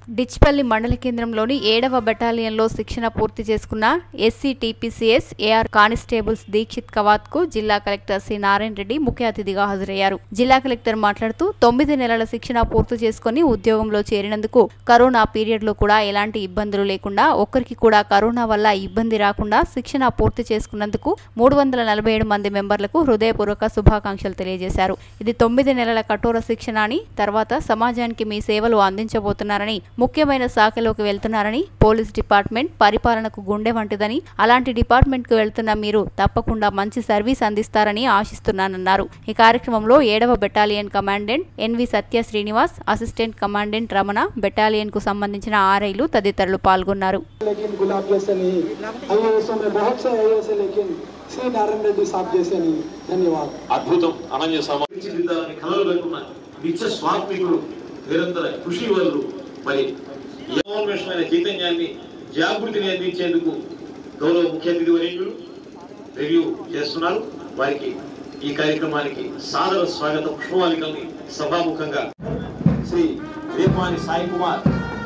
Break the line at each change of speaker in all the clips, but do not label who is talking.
డిచ్పల్లి మండల కేంద్రంలోని ఏడవ బెటాలియన్లో శిక్షణ పూర్తి చేసుకున్న ఎస్సీ టీపీసీఎస్ ఏఆర్ కానిస్టేబుల్స్ దీక్షిత్ కవాత్ కు జిల్లా కలెక్టర్ సి నారాయణ రెడ్డి ముఖ్య అతిథిగా హాజరయ్యారు జిల్లా కలెక్టర్ మాట్లాడుతూ తొమ్మిది నెలల శిక్షణ పూర్తి చేసుకుని ఉద్యోగంలో చేరినందుకు కరోనా పీరియడ్ లో కూడా ఎలాంటి ఇబ్బందులు లేకుండా ఒక్కరికి కూడా కరోనా వల్ల ఇబ్బంది రాకుండా శిక్షణ పూర్తి చేసుకున్నందుకు మూడు వందల నలభై ఏడు మంది మెంబర్లకు హృదయపూర్వక శుభాకాంక్షలు తెలియజేశారు ఇది తొమ్మిది నెలల కఠోర శిక్షణ అని తర్వాత సమాజానికి మీ సేవలు అందించబోతున్నారని ముఖ్యమైన శాఖలోకి వెళ్తున్నారని పోలీస్ డిపార్ట్మెంట్ పరిపాలనకు గుండె వంటిదని అలాంటి డిపార్ట్మెంట్ కు వెళ్తున్న మీరు తప్పకుండా మంచి సర్వీస్ అందిస్తారని ఆశిస్తున్నానన్నారు ఈ కార్యక్రమంలో ఏడవ battalion commandant NV Satya Srinivas assistant commandant Ramana battalion కు సంబంధించిన ఆర్ఐలు తదితరులు పాల్గొన్నారు
लेकिन गुलाब जैसे नहीं आईएएसओ में बहुत से आईएएस है लेकिन श्री नारायण रेड्डी साहब जैसे नहीं धन्यवाद
అద్భుతం అనన్య సమాజం
తీర్చిదిద్దాలని కలలు కనుకున్న నిత్య స్వాత్మికుడు నిరంతర కృషి వల్లు మరి యమోన్మేషమైన చైతన్యాన్ని జాగృతిని అందించేందుకు గౌరవ ముఖ్య అతిథి వర్యులు రివ్యూ చేస్తున్నారు వారికి ఈ కార్యక్రమానికి సాదర స్వాగత పుష్పమాలికల్ని సభాముఖంగా Shri Repani Sai Kumar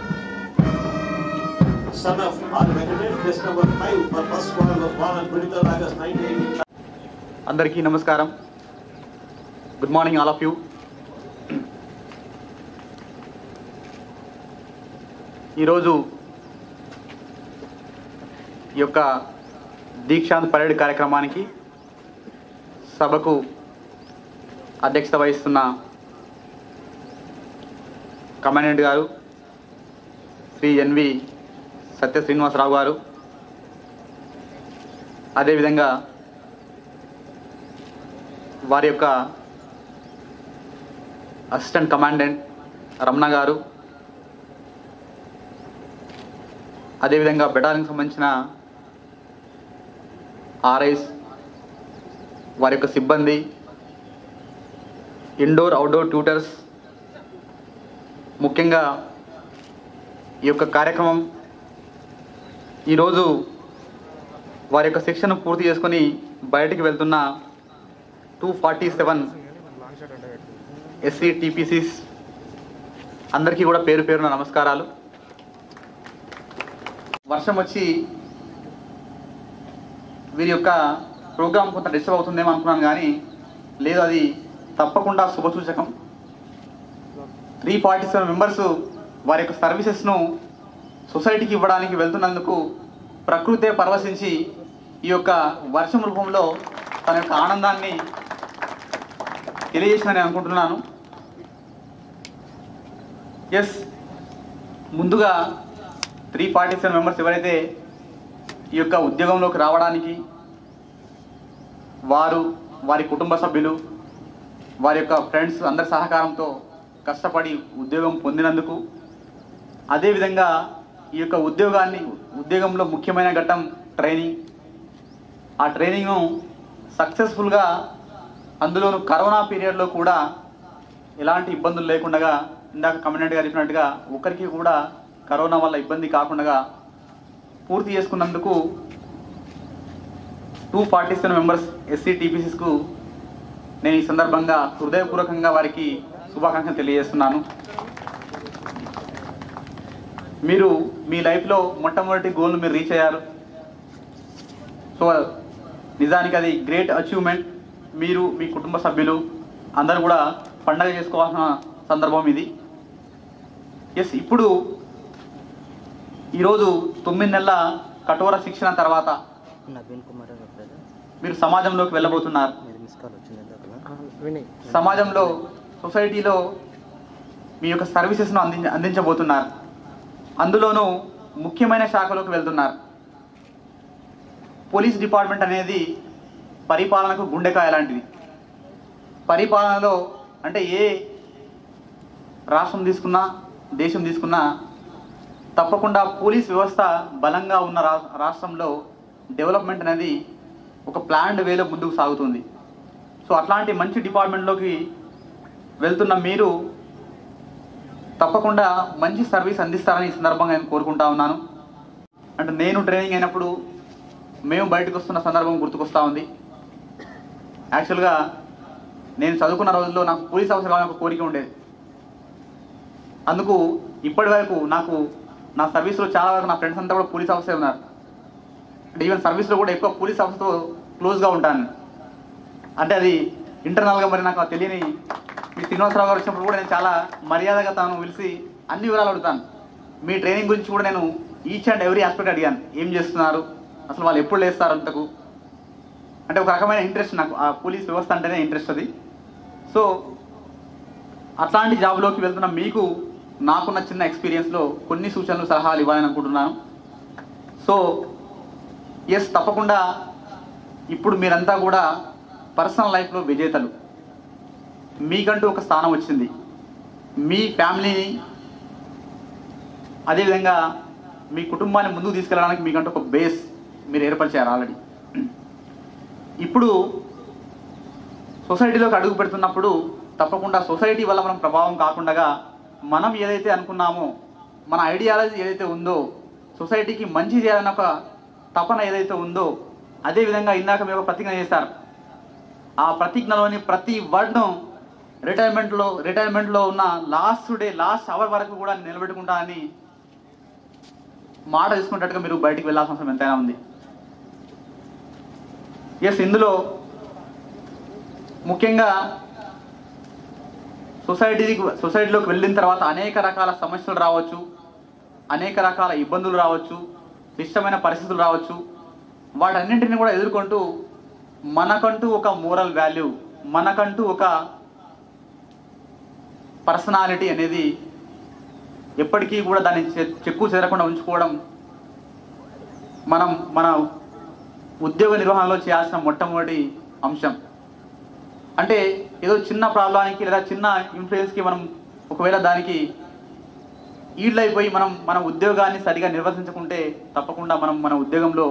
son of R Venkatesh plus number five for first squad was born on 23rd August 1980
అందరికీ నమస్కారం good morning all of you ఈరోజు ఈ యొక్క దీక్షాంత్ పరేడ్ కార్యక్రమానికి సభకు అధ్యక్షత వహిస్తున్న కమాండెంట్ గారు శ్రీ ఎన్వి సత్య శ్రీనివాసరావు గారు అదేవిధంగా వారి యొక్క అసిస్టెంట్ కమాండెంట్ రమణ గారు అదేవిధంగా బెటాలియన్కి సంబంధించిన ఆర్ఐస్ వారి యొక్క సిబ్బంది ఇండోర్ అవుట్డోర్ ట్యూటర్స్ ముఖ్యంగా ఈ యొక్క కార్యక్రమం ఈరోజు వారి యొక్క శిక్షణ పూర్తి చేసుకొని బయటికి వెళ్తున్న two forty seven SC TPCs అందరికీ కూడా పేరు పేరున నమస్కారాలు వర్షం వచ్చి వీరి యొక్క ప్రోగ్రామ్ కొంత డిస్టర్బ్ అవుతుందేమో అనుకున్నాను కానీ లేదు అది తప్పకుండా శుభసూచకం త్రీ ఫార్టీ సెవెన్ మెంబర్స్ వారి యొక్క సర్వీసెస్ను సొసైటీకి ఇవ్వడానికి వెళ్తున్నందుకు ప్రకృతే పరవశించి ఈ యొక్క వర్షం రూపంలో తన యొక్క ఆనందాన్ని తెలియజేసిందని అనుకుంటున్నాను ఎస్ ముందుగా త్రీ ఫార్టీ సెవెన్ మెంబర్స్ ఎవరైతే ఈ యొక్క ఉద్యోగంలోకి రావడానికి వారు వారి కుటుంబ సభ్యులు వారి యొక్క ఫ్రెండ్స్ అందరి సహకారంతో కష్టపడి ఉద్యోగం పొందినందుకు అదేవిధంగా ఈ యొక్క ఉద్యోగాన్ని ఉద్యోగంలో ముఖ్యమైన ఘట్టం ట్రైనింగ్ ఆ ట్రైనింగ్ను సక్సెస్ఫుల్గా అందులోను కరోనా పీరియడ్లో కూడా ఎలాంటి ఇబ్బందులు లేకుండా ఇందాక కమాండెంట్ గారు చెప్పినట్టుగా ఒకరికి కూడా కరోనా వల్ల ఇబ్బంది కాకుండా పూర్తి చేసుకున్నందుకు two forty seven members SC టీపీసీస్కు నేను ఈ సందర్భంగా హృదయపూర్వకంగా వారికి శుభాకాంక్షలు తెలియజేస్తున్నాను మీరు మీ లైఫ్లో మొట్టమొదటి గోల్ను మీరు రీచ్ అయ్యారు సో నిజానికి అది గ్రేట్ అచీవ్మెంట్ మీరు మీ కుటుంబ సభ్యులు అందరూ కూడా పండగ చేసుకోవాల్సిన సందర్భం ఇది ఎస్ ఇప్పుడు ఈరోజు తొమ్మిది నెలల కఠోర శిక్షణ తర్వాత
నవీన్ కుమార్ గారు కదా
మీరు సమాజంలోకి వెళ్ళబోతున్నారు
మీరు మిస్ కాల్ వచ్చింది ఇందాక
సమాజంలో సొసైటీలో మీ యొక్క సర్వీసెస్ను అంది అందించబోతున్నారు అందులోనూ ముఖ్యమైన శాఖలోకి వెళ్తున్నారు పోలీస్ డిపార్ట్మెంట్ అనేది పరిపాలనకు గుండెకాయ లాంటిది పరిపాలనలో అంటే ఏ రాష్ట్రం తీసుకున్నా దేశం తీసుకున్నా తప్పకుండా పోలీస్ వ్యవస్థ బలంగా ఉన్న రా రాష్ట్రంలో డెవలప్మెంట్ అనేది ఒక ప్లాన్డ్ వేలో ముందుకు సాగుతుంది సో అట్లాంటి మంచి డిపార్ట్మెంట్లోకి వెళ్తున్న మీరు తప్పకుండా మంచి సర్వీస్ అందిస్తారని ఈ సందర్భంగా నేను కోరుకుంటా ఉన్నాను అంటే నేను ట్రైనింగ్ అయినప్పుడు మేము బయటకు వస్తున్న సందర్భం గుర్తుకొస్తూ ఉంది యాక్చువల్గా నేను చదువుకున్న రోజుల్లో నాకు పోలీస్ ఆఫీసర్ కావాలని ఒక కోరిక ఉండేది అందుకు ఇప్పటి వరకు నాకు నా సర్వీస్లో చాలా వరకు నా ఫ్రెండ్స్ అంతా కూడా పోలీస్ ఆఫీసర్ ఉన్నారు అంటే ఈవెన్ సర్వీస్లో కూడా ఎక్కువ పోలీస్ ఆఫీస్తో క్లోజ్గా ఉంటాను అంటే అది ఇంటర్నల్గా మరి నాకు తెలియని మీ శ్రీనివాసరావు గారు వచ్చినప్పుడు కూడా నేను చాలా మర్యాదగా తాను పిలిచి అన్ని వివరాలు అడుగుతాను మీ ట్రైనింగ్ గురించి కూడా నేను ఈచ్ అండ్ ఎవ్రీ ఆస్పెక్ట్ అడిగాను ఏం చేస్తున్నారు అసలు వాళ్ళు ఎప్పుడు లేస్తారు అంతకు అంటే ఒక రకమైన ఇంట్రెస్ట్ నాకు ఆ పోలీస్ వ్యవస్థ అంటేనే ఇంట్రెస్ట్ అది సో అట్లాంటి జాబ్లోకి వెళ్తున్న మీకు నాకున్న చిన్న ఎక్స్పీరియన్స్లో కొన్ని సూచనలు సలహాలు ఇవ్వాలని అనుకుంటున్నాను సో ఎస్ తప్పకుండా ఇప్పుడు మీరంతా కూడా పర్సనల్ లైఫ్లో విజేతలు మీకంటూ ఒక స్థానం వచ్చింది మీ ఫ్యామిలీని అదేవిధంగా మీ కుటుంబాన్ని ముందుకు తీసుకెళ్ళడానికి మీకంటూ ఒక బేస్ మీరు ఏర్పరిచారు ఆల్రెడీ ఇప్పుడు సొసైటీలోకి అడుగు పెడుతున్నప్పుడు తప్పకుండా సొసైటీ వల్ల మనం ప్రభావం కాకుండా మనం ఏదైతే అనుకున్నామో మన ఐడియాలజీ ఏదైతే ఉందో సొసైటీకి మంచి చేయాలన్న ఒక తపన ఏదైతే ఉందో అదే విధంగా ఇందాక మీరు ఒక ప్రతిజ్ఞ చేశారు ఆ ప్రతిజ్ఞలోని ప్రతి వర్డ్ను రిటైర్మెంట్లో రిటైర్మెంట్లో ఉన్న లాస్ట్ డే లాస్ట్ అవర్ వరకు కూడా నిలబెట్టుకుంటానని మాట తీసుకున్నట్టుగా మీరు బయటికి వెళ్ళాల్సిన అవసరం ఎంతైనా ఉంది ఎస్ ఇందులో ముఖ్యంగా సొసైటీకి సొసైటీలోకి వెళ్ళిన తర్వాత అనేక రకాల సమస్యలు రావచ్చు అనేక రకాల ఇబ్బందులు రావచ్చు క్లిష్టమైన పరిస్థితులు రావచ్చు వాటన్నింటిని కూడా ఎదుర్కొంటూ మనకంటూ ఒక మోరల్ వాల్యూ మనకంటూ ఒక పర్సనాలిటీ అనేది ఎప్పటికీ కూడా దాన్ని చె- చెక్కు చెదరకుండా ఉంచుకోవడం మనం మన ఉద్యోగ నిర్వహణలో చేయాల్సిన మొట్టమొదటి అంశం అంటే ఏదో చిన్న ప్రాబ్లానికి లేదా చిన్న ఇన్ఫ్లుయెన్స్కి మనం ఒకవేళ దానికి ఈల్డ్ అయిపోయి మనం మన ఉద్యోగాన్ని సరిగా నిర్వర్తించకుంటే తప్పకుండా మనం మన ఉద్యోగంలో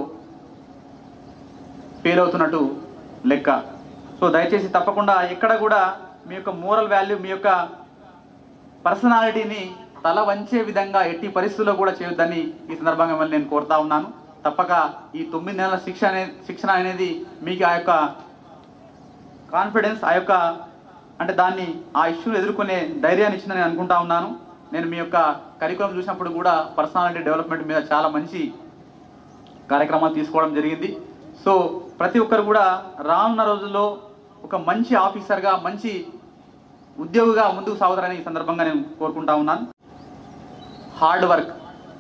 ఫెయిల్ అవుతున్నట్టు లెక్క సో దయచేసి తప్పకుండా ఎక్కడ కూడా మీ యొక్క మోరల్ వాల్యూ మీ యొక్క పర్సనాలిటీని తల వంచే విధంగా ఎట్టి పరిస్థితుల్లో కూడా చేయొద్దని ఈ సందర్భంగా మిమ్మల్ని నేను కోరుతా ఉన్నాను తప్పక ఈ తొమ్మిది నెలల శిక్ష అనే శిక్షణ అనేది మీకు ఆ యొక్క కాన్ఫిడెన్స్ ఆ యొక్క అంటే దాన్ని ఆ ఇష్యూని ఎదుర్కొనే ధైర్యాన్ని ఇచ్చిందని నేను అనుకుంటా ఉన్నాను నేను మీ యొక్క కరికులం చూసినప్పుడు కూడా పర్సనాలిటీ డెవలప్మెంట్ మీద చాలా మంచి కార్యక్రమాలు తీసుకోవడం జరిగింది సో ప్రతి ఒక్కరు కూడా రానున్న రోజుల్లో ఒక మంచి ఆఫీసర్గా మంచి ఉద్యోగిగా ముందుకు సాగుతారని ఈ సందర్భంగా నేను కోరుకుంటా ఉన్నాను హార్డ్ వర్క్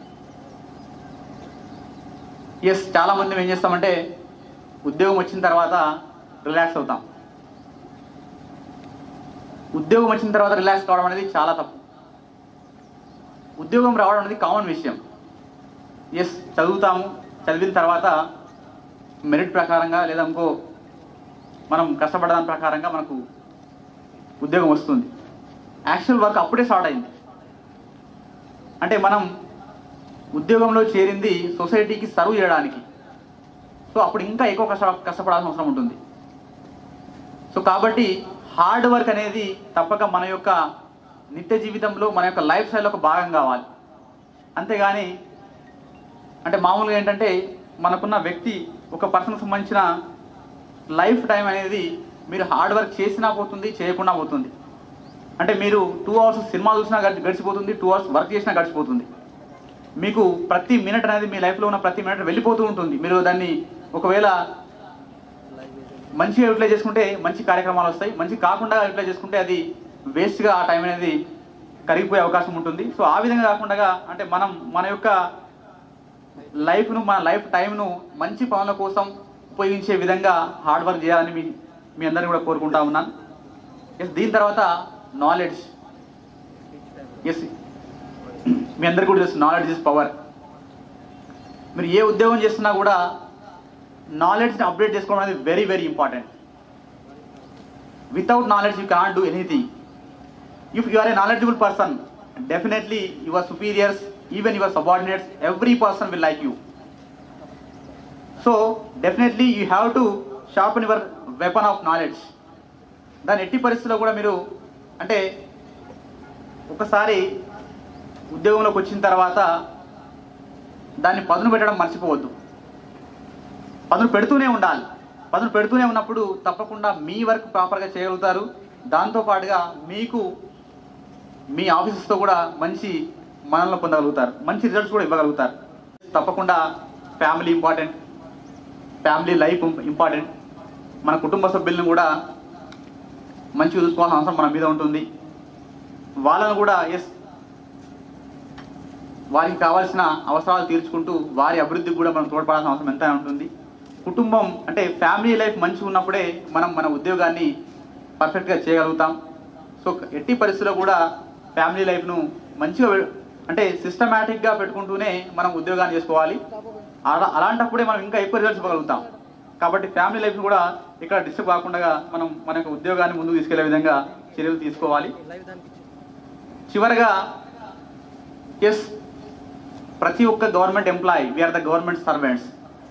ఎస్ చాలా మంది ఏం చేస్తామంటే ఉద్యోగం వచ్చిన తర్వాత రిలాక్స్ అవుతాం ఉద్యోగం వచ్చిన తర్వాత రిలాక్స్ కావడం అనేది చాలా తప్పు ఉద్యోగం రావడం అనేది కామన్ విషయం ఎస్ చదువుతాము చదివిన తర్వాత మెరిట్ ప్రకారంగా లేదా ఇంకో మనం కష్టపడదాని ప్రకారంగా మనకు ఉద్యోగం వస్తుంది యాక్చువల్ వర్క్ అప్పుడే స్టార్ట్ అయింది అంటే మనం ఉద్యోగంలో చేరింది సొసైటీకి సర్వ్ చేయడానికి సో అప్పుడు ఇంకా ఎక్కువ కష్ట కష్టపడాల్సిన అవసరం ఉంటుంది సో కాబట్టి హార్డ్ వర్క్ అనేది తప్పక మన యొక్క నిత్య జీవితంలో మన యొక్క లైఫ్ స్టైల్లో ఒక భాగం కావాలి అంతేగాని అంటే మామూలుగా ఏంటంటే మనకున్న వ్యక్తి ఒక పర్సన్కి సంబంధించిన లైఫ్ టైం అనేది మీరు హార్డ్ వర్క్ చేసినా పోతుంది చేయకుండా పోతుంది అంటే మీరు టూ అవర్స్ సినిమా చూసినా గడిచి గడిచిపోతుంది టూ అవర్స్ వర్క్ చేసినా గడిచిపోతుంది మీకు ప్రతి మినిట్ అనేది మీ లైఫ్లో ఉన్న ప్రతి మినిట్ వెళ్ళిపోతూ ఉంటుంది మీరు దాన్ని ఒకవేళ మంచిగా యూటిలైజ్ చేసుకుంటే మంచి కార్యక్రమాలు వస్తాయి మంచి కాకుండా యూటిలైజ్ చేసుకుంటే అది వేస్ట్గా ఆ టైం అనేది కరిగిపోయే అవకాశం ఉంటుంది సో ఆ విధంగా కాకుండా అంటే మనం మన యొక్క లైఫ్ను మన లైఫ్ టైంను మంచి పనుల కోసం ఉపయోగించే విధంగా హార్డ్ వర్క్ చేయాలని మీ మీ అందరిని కూడా కోరుకుంటా ఉన్నాను ఎస్ దీని తర్వాత నాలెడ్జ్ ఎస్ మీ అందరికీ కూడా తెలుసు నాలెడ్జ్ ఇస్ పవర్ మీరు ఏ ఉద్యోగం చేస్తున్నా కూడా నాలెడ్జ్ని అప్డేట్ చేసుకోవడం అనేది very very important without knowledge you cannot do anything if you are a knowledgeable person definitely your superiors even your subordinates every person will like you so definitely you have to sharpen your weapon of knowledge దాని ఎట్టి పరిస్థితుల్లో కూడా మీరు అంటే ఒకసారి ఉద్యోగంలోకి వచ్చిన తర్వాత దాన్ని పదును పెట్టడం మర్చిపోవద్దు పదును పెడుతూనే ఉండాలి పదును పెడుతూనే ఉన్నప్పుడు తప్పకుండా మీ వర్క్ ప్రాపర్గా చేయగలుగుతారు దాంతో పాటుగా మీకు మీ ఆఫీసెస్తో కూడా మంచి మనల్ని పొందగలుగుతారు మంచి రిజల్ట్స్ కూడా ఇవ్వగలుగుతారు తప్పకుండా family important family life important మన కుటుంబ సభ్యులను కూడా మంచిగా చూసుకోవాల్సిన అవసరం మన మీద ఉంటుంది వాళ్ళను కూడా ఎస్ వారికి కావాల్సిన అవసరాలు తీర్చుకుంటూ వారి అభివృద్ధికి కూడా మనం తోడ్పడాల్సిన అవసరం ఎంతైనా ఉంటుంది కుటుంబం అంటే ఫ్యామిలీ లైఫ్ మంచిగా ఉన్నప్పుడే మనం మన ఉద్యోగాన్ని పర్ఫెక్ట్గా చేయగలుగుతాం సో ఎట్టి పరిస్థితుల్లో కూడా ఫ్యామిలీ లైఫ్ను మంచిగా వె- అంటే సిస్టమేటిక్గా పెట్టుకుంటూనే మనం ఉద్యోగాన్ని చేసుకోవాలి అలా అలాంటప్పుడే మనం ఇంకా ఎక్కువ రిజల్ట్స్ ఇవ్వగలుగుతాం కాబట్టి ఫ్యామిలీ లైఫ్ కూడా ఇక్కడ డిస్టర్బ్ కాకుండా మనం మన యొక్క ఉద్యోగాన్ని ముందుకు తీసుకెళ్లే విధంగా చర్యలు తీసుకోవాలి చివరగా ఎస్ ప్రతి ఒక్క government employee we are the government servants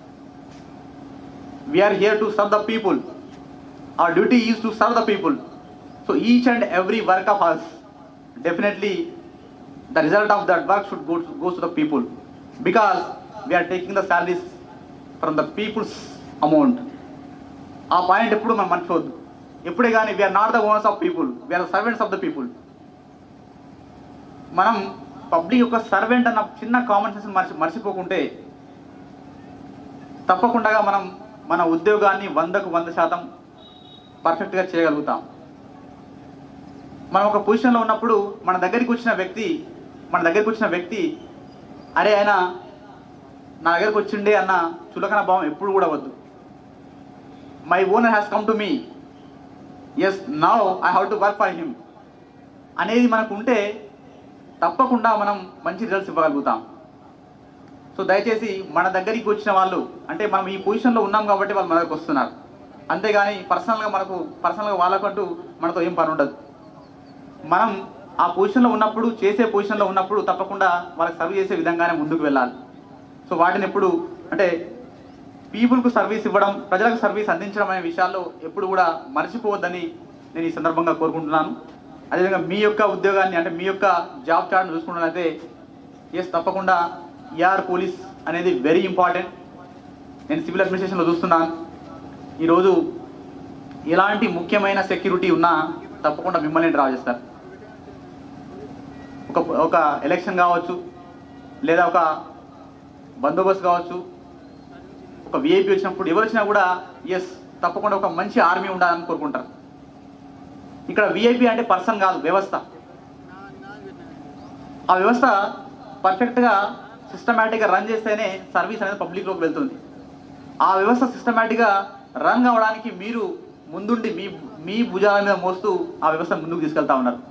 we are here to serve the people our duty is to serve the people. So each and every work of us, definitely the result of that work should go to, goes to the people because we are taking the salaries from the people's amount. ఆ point ఎప్పుడు మనం మర్చిపోవద్దు ఎప్పుడే కానీ we are not the owners of people we are servants of the people మనం public యొక్క servant అన్న చిన్న కామన్ సెన్స్ మర్చి మర్చిపోకుంటే తప్పకుండా మనం మన ఉద్యోగాన్ని వందకు వంద శాతం పర్ఫెక్ట్గా చేయగలుగుతాం మనం ఒక పొజిషన్లో ఉన్నప్పుడు మన దగ్గరికి వచ్చిన వ్యక్తి మన దగ్గరికి వచ్చిన వ్యక్తి అరే ఆయన నా దగ్గరికి వచ్చిండే అన్న చులకన భావం ఎప్పుడు కూడా వద్దు my owner has come to me yes now I have to work for him అనేది మనకు ఉంటే తప్పకుండా మనం మంచి రిజల్ట్స్ ఇవ్వగలుగుతాం సో దయచేసి మన దగ్గరికి వచ్చిన వాళ్ళు అంటే మనం ఈ పొజిషన్లో ఉన్నాం కాబట్టి వాళ్ళు మన దగ్గరికి వస్తున్నారు అంతేగాని పర్సనల్గా మనకు పర్సనల్గా వాళ్ళకంటూ మనతో ఏం పని ఉండదు మనం ఆ పొజిషన్లో ఉన్నప్పుడు చేసే పొజిషన్లో ఉన్నప్పుడు తప్పకుండా వాళ్ళకి సర్వ్ చేసే విధంగానే ముందుకు వెళ్ళాలి సో వాటిని ఎప్పుడు అంటే పీపుల్కు సర్వీస్ ఇవ్వడం ప్రజలకు సర్వీస్ అందించడం అనే విషయాల్లో ఎప్పుడు కూడా మర్చిపోవద్దని నేను ఈ సందర్భంగా కోరుకుంటున్నాను అదేవిధంగా మీ యొక్క ఉద్యోగాన్ని అంటే మీ యొక్క జాబ్ చార్ట్ని చూసుకున్నట్లయితే ఎస్ తప్పకుండా ఈఆర్ పోలీస్ అనేది వెరీ ఇంపార్టెంట్ నేను సివిల్ అడ్మినిస్ట్రేషన్లో చూస్తున్నాను ఈరోజు ఎలాంటి ముఖ్యమైన సెక్యూరిటీ ఉన్నా తప్పకుండా మిమ్మల్ని డ్రా చేస్తారు ఒక ఒక ఎలక్షన్ కావచ్చు లేదా ఒక బందోబస్తు కావచ్చు ఒక విఐపి వచ్చినప్పుడు ఎవరు వచ్చినా కూడా ఎస్ తప్పకుండా ఒక మంచి ఆర్మీ ఉండాలని కోరుకుంటారు ఇక్కడ విఐపి అంటే పర్సన్ కాదు వ్యవస్థ ఆ వ్యవస్థ పర్ఫెక్ట్గా సిస్టమేటిక్గా రన్ చేస్తేనే సర్వీస్ అనేది పబ్లిక్లోకి వెళ్తుంది ఆ వ్యవస్థ సిస్టమేటిక్గా రన్ కావడానికి మీరు ముందుండి మీ మీ భుజాల మీద మోస్తూ ఆ వ్యవస్థ ముందుకు తీసుకెళ్తా ఉన్నారు